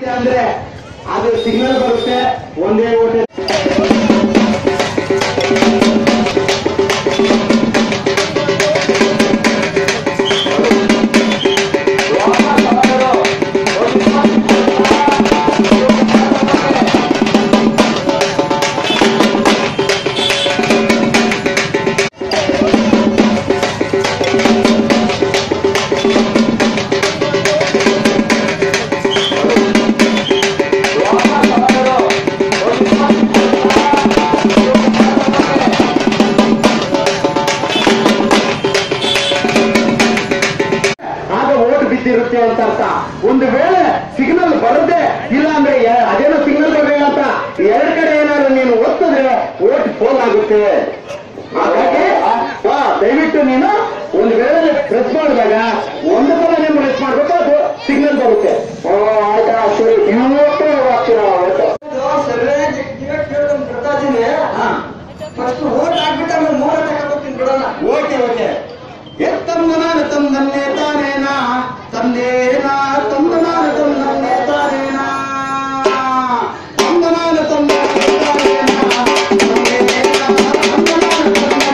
ಅಂದ್ರೆ ಅದು ಸಿಗ್ನಲ್ ಬರುತ್ತೆ ಒಂದೇ ಓಟೆ ಆಗ ಓಟ್ ಬಿದ್ದಿರುತ್ತೆ ಅಂತ ಅರ್ಥ ಒಂದು ವೇಳೆ ಸಿಗ್ನಲ್ ಬರುತ್ತೆ ಇಲ್ಲ ಅಂದ್ರೆ ಎ- ಅದೇನೋ ಸಿಗ್ನಲ್ ಬರಲಿಲ್ಲ ಅಂತ ಎರಡ್ ಕಡೆ ಏನಾದ್ರು ನೀನು ಒತ್ತಿದ್ರೆ ಓಟ್ ಫೋನ್ ಆಗುತ್ತೆ ಹಾಗಾಗಿ ಹಾ, ದಯವಿಟ್ಟು ನೀನು ಒಂದು ವೇಳೆ ಪ್ರೆಸ್ ಮಾಡಿದಾಗ ಒಂದು ಸಲ ನೀವು ಪ್ರೆಸ್ ಮಾಡ್ಬೇಕು ಅದು ಸಿಗ್ನಲ್ ಬರುತ್ತೆ ಓ ಆಯ್ತಾ ಸರಿ ಇವತ್ತು ಹಾಕ್ತೀರಾ ಒಟ್ಟು ಸರಿಯಾಗಿ ಟಿಕೆಟ್ ಕೇಳ್ಕೊಂಡು ಬಿಡ್ತಾ ಇದೀನಿ ಫಸ್ಟ್ ಓಟ್ ಹಾಕ್ಬಿಟ್ಟು ಆಮೇಲೆ ಮೂರ ತಗೊಂಡ್ಬಿಡ್ತೀನಿ ಬಿಡೋಣ ಓಕೆ ಓಕೆ ಎತ್ತಂದನಾನ ತಂದನ್ನೇ ತಾನೇನ ತಂದೇನ ತಂದನಾನ ತಂದನ್ನೇ ತಾನೇನ ತಂದನಾನ ತಂದನ್ನೇ ತಾನೇನ ತಂದೇನ ತಂದನಾನ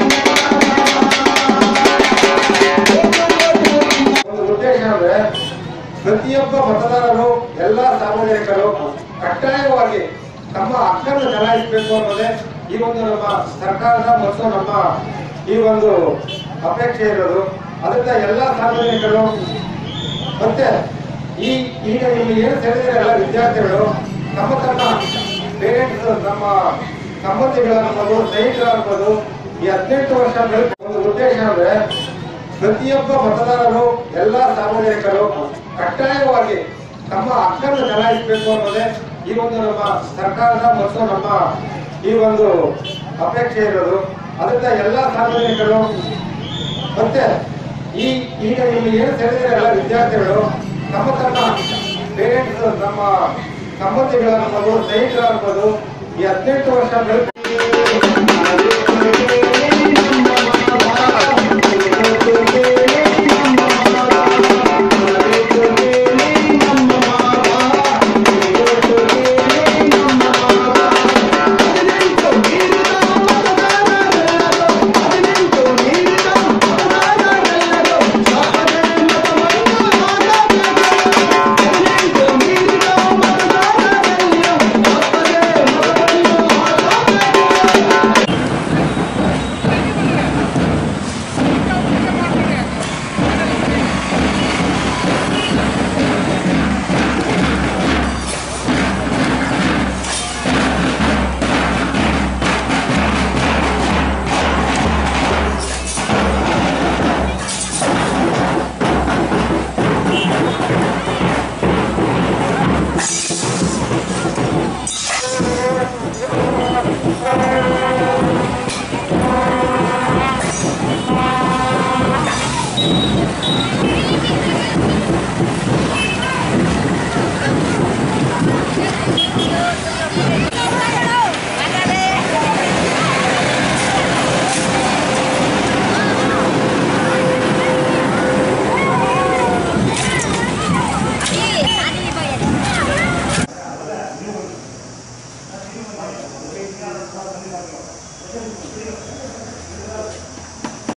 ಒಂದು ಉದ್ದೇಶ ಅಂದ್ರೆ ಪ್ರತಿಯೊಬ್ಬ ಮತದಾರರು ಎಲ್ಲ ಸಾರ್ವಜನಿಕರು ಕಡ್ಡಾಯವಾಗಿ ತಮ್ಮ ಹಕ್ಕನ್ನು ಚಲಾಯಿಸಬೇಕು ಅನ್ನೋದೇ ಈ ಒಂದು ನಮ್ಮ ಸರ್ಕಾರದ ಮತ್ತು ನಮ್ಮ ಈ ಒಂದು ಅಪೇಕ್ಷೆ ಇರೋದು ಅದರಿಂದ ಎಲ್ಲ ಸಾರ್ವಜನಿಕರು ಮತ್ತೆ ಈ ಈಗ ಇಲ್ಲಿ ಏನು ಸೇರಿದ್ರೆ ಎಲ್ಲ ವಿದ್ಯಾರ್ಥಿಗಳು ತಮ್ಮ ತಮ್ಮ ಪೇರೆಂಟ್ಸ್ ನಮ್ಮ ಸಂಬಂಧಿಗಳಾಗ್ಬೋದು ಸ್ನೇಹಿತರಾಗ್ಬೋದು ಈ ಹದಿನೆಂಟು ವರ್ಷ ಮೇಲ್- ಒಂದು ಉದ್ದೇಶ ಅಂದ್ರೆ ಪ್ರತಿಯೊಬ್ಬ ಮತದಾರರು ಎಲ್ಲ ಸಾರ್ವಜನಿಕರು ಕಡ್ಡಾಯವಾಗಿ ತಮ್ಮ ಹಕ್ಕನ್ನು ಚಲಾಯಿಸಬೇಕು ಅನ್ನೋದೇ ಈ ಒಂದು ನಮ್ಮ ಸರ್ಕಾರದ ಮತ್ತು ನಮ್ಮ ಈ ಒಂದು ಅಪೇಕ್ಷೆ ಇರೋದು ಅದರಿಂದ ಎಲ್ಲ ಸಾರ್ವಜನಿಕರು ಮತ್ತೆ ಈ ಈಗ ಇಲ್ಲಿ ಏನು ಸೇರಿದ್ರೆ ಎಲ್ಲ ವಿದ್ಯಾರ್ಥಿಗಳು ತಮ್ಮ ತಮ್ಮ ಪೇರೆಂಟ್ಸ್ ನಮ್ಮ ಸಂಬಂಧಿಗಳಾಗ್ಬೋದು ಸ್ನೇಹಿತರಾಗ್ಬೋದು ಈ ಹದಿನೆಂಟು ವರ್ಷ ಮೇಲ್